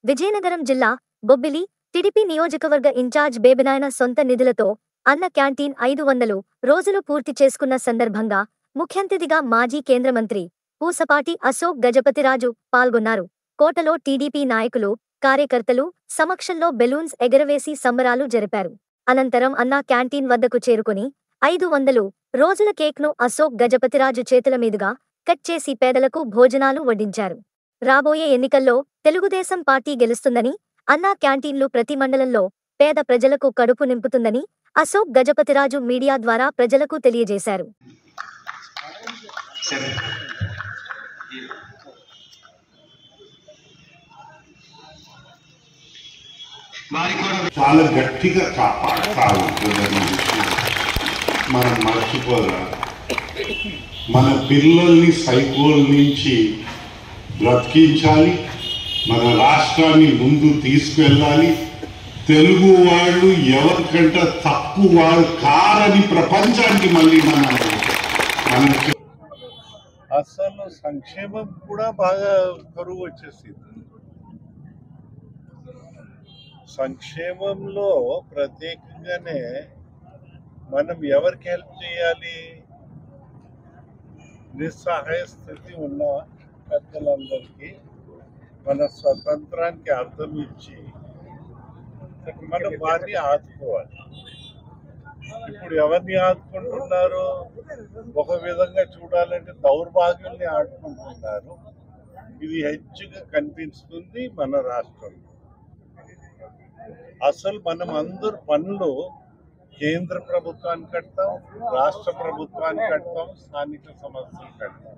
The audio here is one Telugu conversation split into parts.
విజయనగరం జిల్లా బొబ్బిలి టిడిపి నియోజకవర్గ ఇన్ఛార్జ్ బేబినాయన సొంత నిధులతో అన్న క్యాంటీన్ ఐదు వందలు రోజులు పూర్తి చేసుకున్న సందర్భంగా ముఖ్యంతిథిగా మాజీ కేంద్ర మంత్రి పూసపాటి అశోక్ గజపతిరాజు పాల్గొన్నారు కోటలో టీడీపీ నాయకులు కార్యకర్తలు సమక్షంలో బెలూన్స్ ఎగరవేసి సంబరాలు జరిపారు అనంతరం అన్నా క్యాంటీన్ వద్దకు చేరుకుని ఐదు వందలు రోజుల కేక్ను అశోక్ గజపతిరాజు చేతుల మీదుగా కట్ చేసి పేదలకు భోజనాలు వడ్డించారు రాబోయే ఎన్నికల్లో తెలుగుదేశం పార్టీ గెలుస్తుందని అన్నా క్యాంటీన్లు ప్రతి మండలంలో పేద ప్రజలకు కడుపు నింపుతుందని అశోక్ గజపతిరాజు మీడియా ద్వారా ప్రజలకు తెలియజేశారు సరే వారికి కూడా చాలా గట్టిగా కాపాడుతారు ప్రజల విషయం మనం మర్చిపోదా మన పిల్లల్ని సైకోల్ నుంచి బ్రతికించాలి మన రాష్ట్రాన్ని ముందు తీసుకెళ్ళాలి తెలుగు వాళ్ళు ఎవరికంటే తక్కువ వారు కారని ప్రపంచానికి మళ్ళీ మనం మనం చెప్- అసలు సంక్షేమం కూడా బాగా కరువు వచ్చేసింది సంక్షేమంలో ప్రత్యేకంగానే మనం ఎవరికి హెల్ప్ చేయాలి నిస్సహాయ స్థితి ఉన్న పెద్దలందరికీ మన స్వతంత్రానికి అర్థం ఇచ్చి మనం వారిని ఆదుకోవాలి ఇప్పుడు ఎవరిని ఆదుకుంటున్నారు ఒక విధంగా చూడాలంటే దౌర్భాగ్యుల్ని ఆడుకుంటున్నారు ఇది హెచ్చుగా కనిపిస్తుంది మన రాష్ట్రంలో అసలు మనం అందరు పనులు కేంద్ర ప్రభుత్వానికి కడతాం రాష్ట్ర ప్రభుత్వానికి కడతాం స్థానిక సంస్థలు కడతాం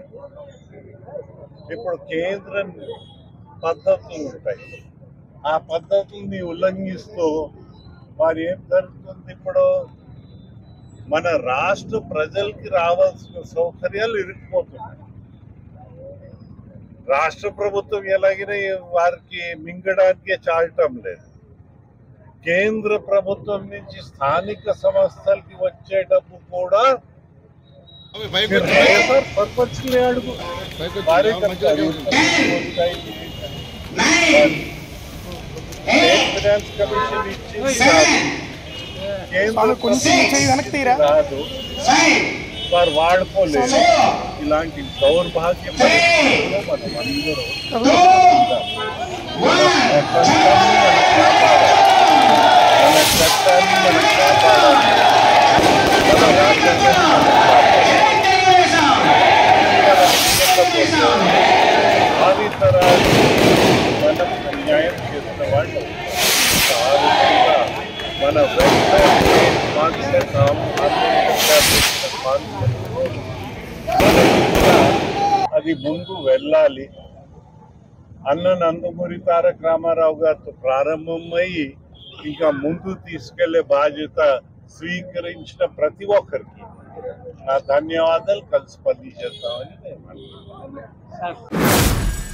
ఇప్పుడు కేంద్ర పద్ధతులు ఉంటాయి ఆ పద్ధతుల్ని ఉల్లంఘిస్తూ వారు ఏం జరుగుతుంది ఇప్పుడు మన రాష్ట్ర ప్రజలకి రావాల్సిన సౌకర్యాలు ఇరుక్కుపోతున్నాయి రాష్ట్ర ప్రభుత్వం ఎలాగైనా వారికి మింగడానికి చాలటం లేదు కేంద్ర ప్రభుత్వం నుంచి స్థానిక సంస్థలకి వచ్చే డబ్బు కూడా మీరు వైఎస్ఆర్ సర్పంచ్లే అడుగు వారే చెప్తారు. స్టేట్ ఫైనాన్స్ కమిషన్ ఇచ్చింది కాదు. కేంద్ర ప్రభుత్వం రాదు వారు వాడుకోలేదు ఇలాంటి దౌర్భాగ్య పరిస్థితుల్లో మనం అందరూ ఉంటాం. మన చట్టాన్ని మనం కాపాడాలి. మన చట్టాన్ని మనం కాపాడాలి మన రాజ్యాంగాన్ని మనం కాపాడాలి మన విషయంలో భావితరాలు మనం అన్యాయం చేసిన వాళ్ళు ఆరోగ్యంగా మన వెల్ఫేర్ స్టేట్ కాన్సెప్ట్ ఆధునికంగా పెట్టిన కాన్సెప్ట్ మనం ఇంకా అది ముందు వెళ్ళాలి అన్న నందమూరి తారక రామారావు గారితో ప్రారంభమయ్యి ఇంకా ముందు తీసుకెళ్లే బాధ్యత స్వీకరించిన ప్రతి ఒక్కరికి నా ధన్యవాదాలు కలిసి పని చేద్దామని నేను అనుకుంటున్నాను.